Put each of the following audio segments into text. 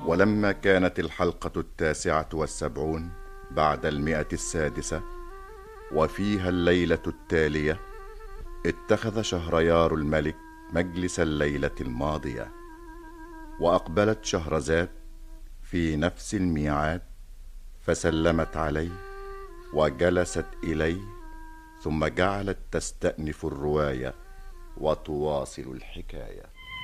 ولما كانت الحلقة التاسعة والسبعون بعد المئة السادسة وفيها الليلة التالية اتخذ شهريار الملك مجلس الليلة الماضية وأقبلت شهرزاد في نفس الميعاد فسلمت عليه وجلست إليه ثم جعلت تستأنف الرواية وتواصل الحكايه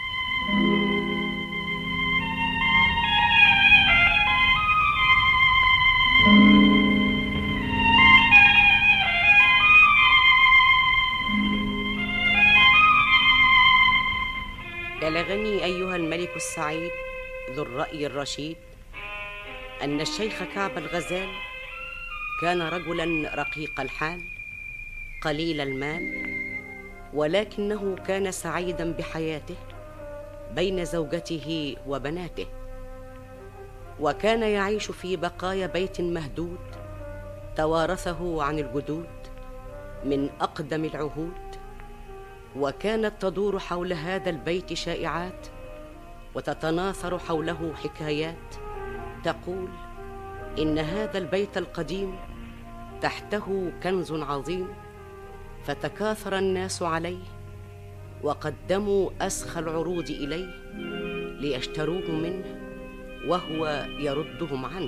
بلغني ايها الملك السعيد ذو الراي الرشيد ان الشيخ كعب الغزال كان رجلا رقيق الحال قليل المال ولكنه كان سعيدا بحياته بين زوجته وبناته وكان يعيش في بقايا بيت مهدود توارثه عن الجدود من اقدم العهود وكانت تدور حول هذا البيت شائعات وتتناثر حوله حكايات تقول ان هذا البيت القديم تحته كنز عظيم فتكاثر الناس عليه وقدموا اسخى العروض اليه ليشتروه منه وهو يردهم عنه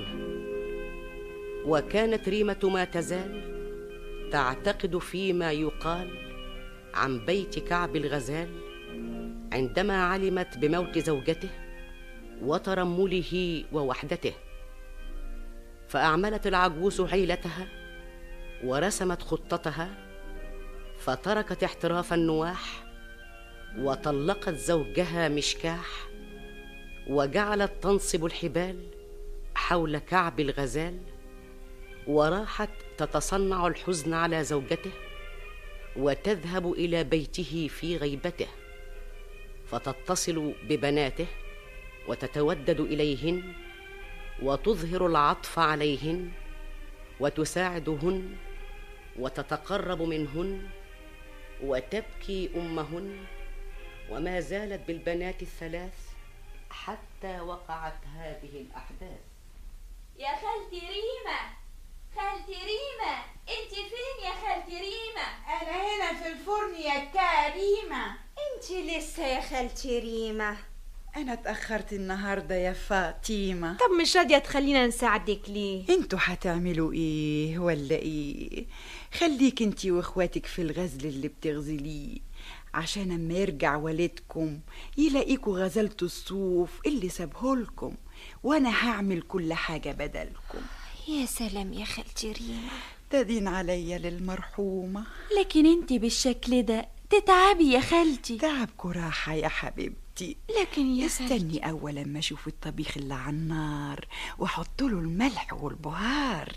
وكانت ريمه ما تزال تعتقد فيما يقال عن بيت كعب الغزال عندما علمت بموت زوجته وترمله ووحدته فاعملت العجوز حيلتها ورسمت خطتها فتركت احتراف النواح وطلقت زوجها مشكاح وجعلت تنصب الحبال حول كعب الغزال وراحت تتصنع الحزن على زوجته وتذهب الى بيته في غيبته فتتصل ببناته وتتودد اليهن وتظهر العطف عليهن وتساعدهن وتتقرب منهن وتبكي امهن وما زالت بالبنات الثلاث حتى وقعت هذه الاحداث يا خالتي ريمة خالتي ريمة انت فين يا خالتي ريمة انا هنا في الفرن يا كريمة انت لسه يا خالتي ريمة انا اتاخرت النهارده يا فاطمه طب مش راضية تخلينا نساعدك ليه انتوا هتعملوا ايه ولا ايه خليك انتي واخواتك في الغزل اللي بتغزليه عشان اما يرجع والدكم يلاقيكوا غزلتوا الصوف اللي سابهولكم وانا هعمل كل حاجه بدلكم يا سلام يا خالتي ريمة تدين عليا للمرحومه لكن انت بالشكل ده تتعبي يا خالتي تعبكوا راحه يا حبيبتي لكن يا استني اول ما اشوف الطبيخ اللي على النار واحط له الملح والبهار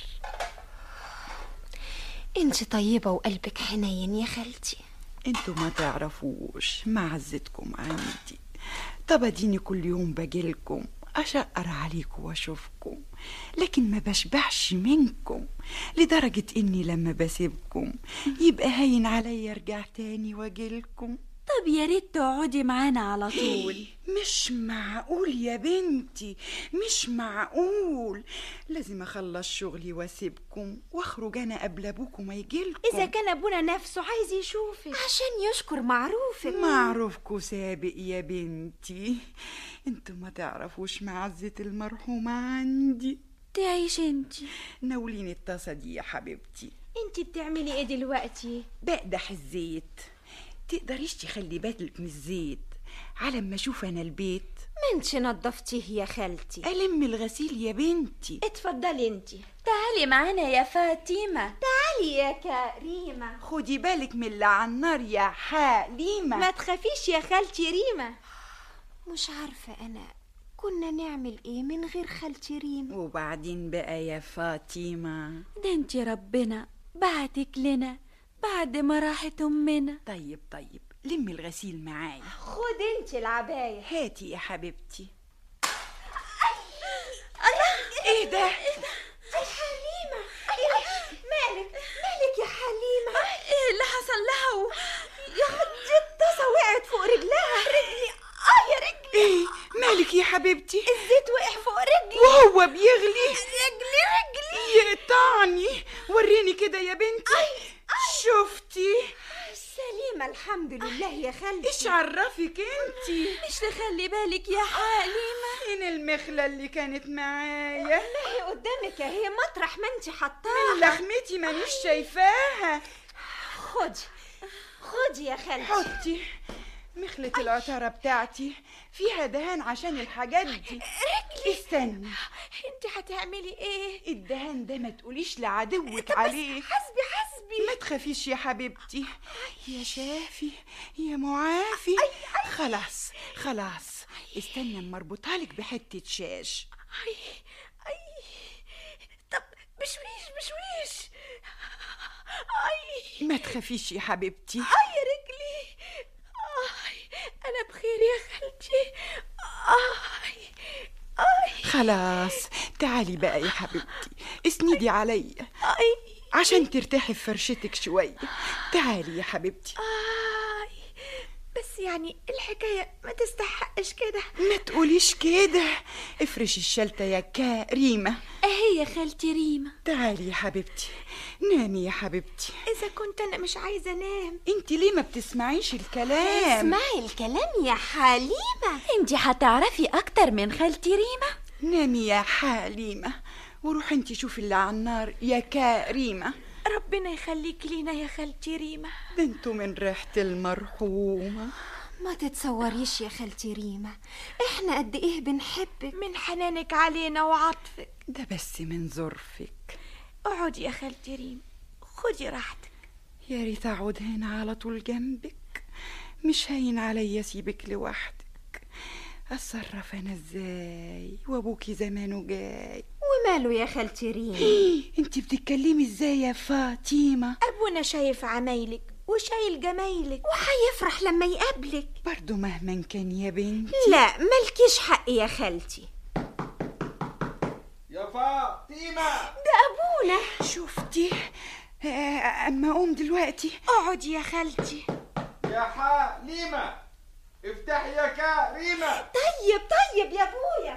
انت طيبة وقلبك حنين يا خالتي انتوا ما تعرفوش معزتكم عندي طب اديني كل يوم باجيلكم اشقر عليكم واشوفكم لكن ما بشبعش منكم لدرجة اني لما بسيبكم يبقى هين عليا ارجع تاني واجيلكم طب يا ريت تقعدي معانا على طول مش معقول يا بنتي مش معقول لازم اخلص شغلي واسيبكم واخرج انا قبل ابوكم ما يجيلكم اذا كان ابونا نفسه عايز يشوفك عشان يشكر معروفك معروفكوا سابق يا بنتي انتوا ما تعرفوش معزة المرحومة عندي تعيش انت ناوليني الطاسة دي يا حبيبتي انت بتعملي ايه دلوقتي بقدح الزيت تقدريش تخلي بالك من الزيت على ما اشوف انا البيت ما انت نضفتيه يا خالتي الم الغسيل يا بنتي اتفضلي انت تعالي معانا يا فاطمة تعالي يا كريمة خدي بالك من اللي على النار يا حليمة ما تخافيش يا خالتي ريمة مش عارفة أنا كنا نعمل إيه من غير خالتي ريمة وبعدين بقى يا فاطمة ده انت ربنا بعتك لنا بعد ما راحت امنا طيب طيب لمي الغسيل معايا خد انت العباية هاتي يا حبيبتي ايه ده يا حليمة مالك مالك يا حليمة ايه اللي حصل لها يا خدي الطاسة وقعت فوق رجلها رجلي اه يا رجلي ايه مالك يا حبيبتي الزيت وقع فوق وهو بيغلي رجلي رجلي يقطعني وريني كده يا بنتي شفتي سليمة الحمد لله يا خالتي ايش عرفك انتي مش تخلي بالك يا حليمة فين المخلة اللي كانت معايا ما هي قدامك اهي مطرح ما انت من حطاها لخمتي مانيش شايفاها خدي خدي يا خالتي حطي مخلة العطارة بتاعتي فيها دهان عشان الحاجات دي رجلي استني انت هتعملي ايه الدهان ده ما تقوليش لعدوك عليه حسبي حسبي ما تخافيش يا حبيبتي يا شافي يا معافي خلاص خلاص استنى اما اربطها لك بحته شاش اي اي طب بشويش بشويش اي ما تخافيش يا حبيبتي اي رجلي اي انا بخير يا خالتي اي اي خلاص تعالي بقى يا حبيبتي اسندي عليا اي عشان ترتاحي في فرشتك شوية تعالي يا حبيبتي اي بس يعني الحكاية ما تستحقش كده ما تقوليش كده افرشي الشلتة يا كريمة اهي يا خالتي ريمة تعالي يا حبيبتي نامي يا حبيبتي اذا كنت انا مش عايزة انام انت ليه ما بتسمعيش الكلام اسمعي الكلام يا حليمة انتي هتعرفي اكتر من خالتي ريمة نامي يا حليمة وروحي انت شوفي اللي على النار يا كريمة ربنا يخليك لينا يا خالتي ريمة ده انتوا من ريحة المرحومة ما تتصوريش يا خالتي ريمة احنا قد ايه بنحبك من حنانك علينا وعطفك ده بس من ظرفك اقعدي يا خالتي ريمة خدي راحتك يا ريت اقعد هنا على طول جنبك مش هين عليا اسيبك لوحدك اتصرف انا ازاي وابوكي زمانه جاي وماله يا خالتي ريمة انت بتتكلمي ازاي يا فاطمه ابونا شايف عمايلك وشايل جمايلك وهيفرح لما يقابلك برضو مهما كان يا بنتي لا ملكيش حق يا خالتي يا فاطمة ده ابونا شفتي آه، اما اقوم دلوقتي اقعدي يا خالتي يا حليمة افتحي يا كريمة طيب طيب يا ابويا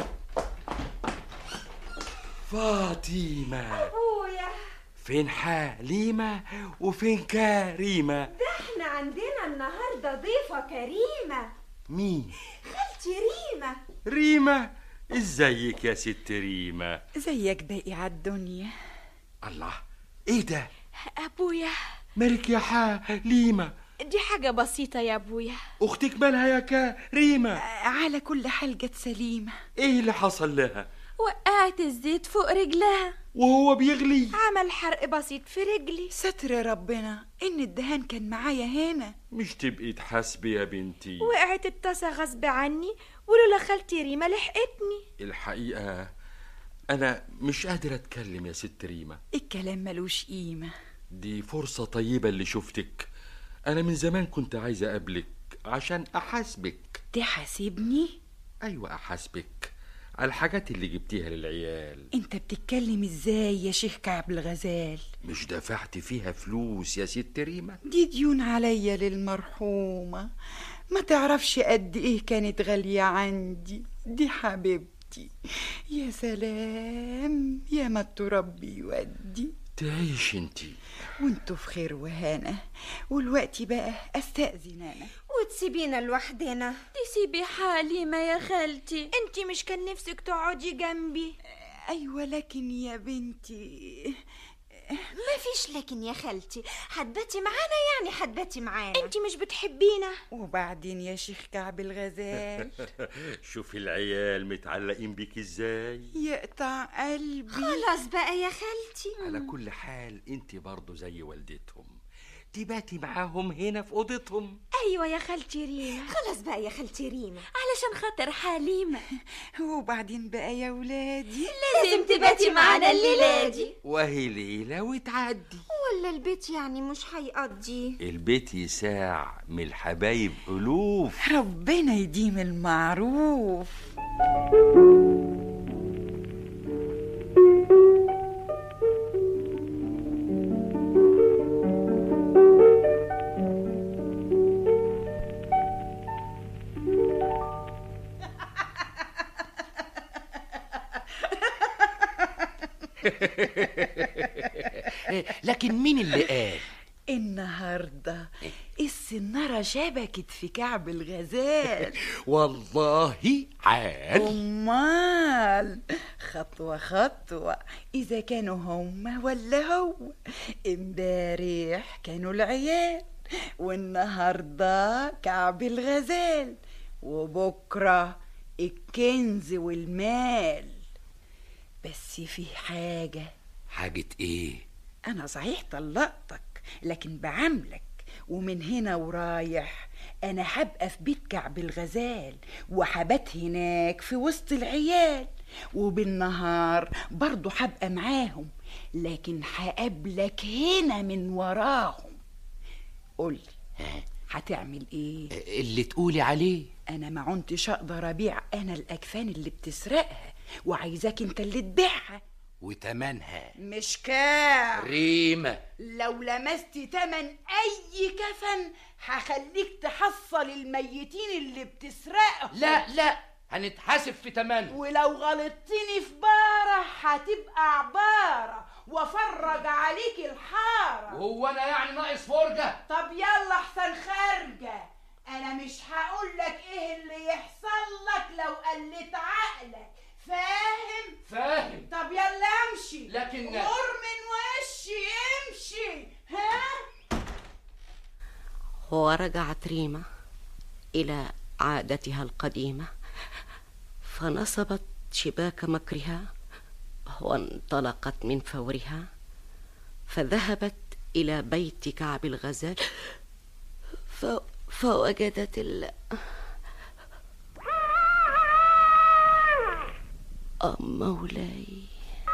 فاطمة ابويا فين حليمة وفين كريمة ده احنا عندنا النهارده ضيفة كريمة مين خالتي ريمة ريمة ازيك يا ست ريمة زيك باقي على الدنيا الله ايه ده ابويا مالك يا حليمة دي حاجة بسيطة يا ابويا اختك مالها يا كريمة آه، على كل حال جت سليمه ايه اللي حصل لها وقعت الزيت فوق رجلها وهو بيغلي عمل حرق بسيط في رجلي ستر ربنا ان الدهان كان معايا هنا مش تبقي تحاسبي يا بنتي وقعت الطاسة غصب عني ولولا خالتي ريمة لحقتني الحقيقة انا مش قادر اتكلم يا ست ريمة الكلام ملوش قيمه دي فرصة طيبة اللي شفتك انا من زمان كنت عايز اقابلك عشان احاسبك تحاسبني ايوه احاسبك على الحاجات اللي جبتيها للعيال انت بتتكلم ازاي يا شيخ كعب الغزال مش دفعت فيها فلوس يا ست ريمة دي ديون عليا للمرحومة ما تعرفش قد ايه كانت غالية عندي دي حبيبتي يا سلام يا ما تربي يودي تعيش انتي وانتوا في خير وهنا والوقت بقى استأذن انا وتسيبينا لوحدنا تسيبي حليمة يا خالتي انتي مش كان نفسك تقعدي جنبي ايوه لكن يا بنتي ما فيش لكن يا خالتي حدبتي معانا يعني حدبتي معانا انتي مش بتحبينا وبعدين يا شيخ كعب الغزال شوفي العيال متعلقين بيك ازاي يقطع قلبي خلاص بقى يا خالتي على كل حال انت برضو زي والدتهم تباتي معاهم هنا في اوضتهم ايوه يا خالتي ريما خلاص بقى يا خالتي ريما علشان خاطر حليمة وبعدين بقى يا ولادي لازم تباتي معانا الليله دي وهي ليلة وتعدي ولا البيت يعني مش هيقضي البيت يساع من الحبايب ألوف ربنا يديم المعروف لكن مين اللي قال النهارده السنارة شبكت في كعب الغزال والله عال أمال خطوة خطوة إذا كانوا هما ولا هو امبارح كانوا العيال والنهاردة كعب الغزال وبكرة الكنز والمال بس في حاجة حاجة ايه أنا صحيح طلقتك لكن بعملك ومن هنا ورايح أنا هبقى في بيت كعب الغزال وحبات هناك في وسط العيال وبالنهار برضو هبقى معاهم لكن هقابلك هنا من وراهم قولي هتعمل ايه اللي تقولي عليه انا ما عنتش اقدر ابيع انا الاكفان اللي بتسرقها وعايزاك انت اللي تبيعها وتمنها مش كام ريمة لو لمست تمن اي كفن هخليك تحصل الميتين اللي بتسرقهم لا لا هنتحاسب في تمنه ولو غلطتني في بارة هتبقى عبارة وافرج عليك الحارة وهو انا يعني ناقص فرجة طب يلا احسن خارجة انا مش هقول لك ايه اللي يحصل لك لو قلت عقلك فاهم فاهم طب يلا امشي لكن- غور من وشي امشي ها ورجعت ريمة إلى عادتها القديمة فنصبت شباك مكرها وانطلقت من فورها فذهبت إلى بيت كعب الغزال ف... فوجدت ال... أم مولاي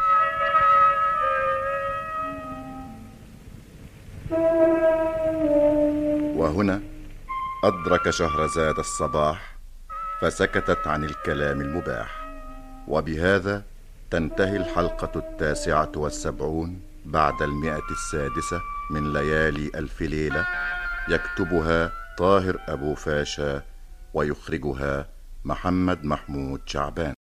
وهنا أدرك شهرزاد الصباح فسكتت عن الكلام المباح وبهذا تنتهي الحلقة التاسعة والسبعون بعد المئة السادسة من ليالي ألف ليلة يكتبها طاهر أبو فاشا ويخرجها محمد محمود شعبان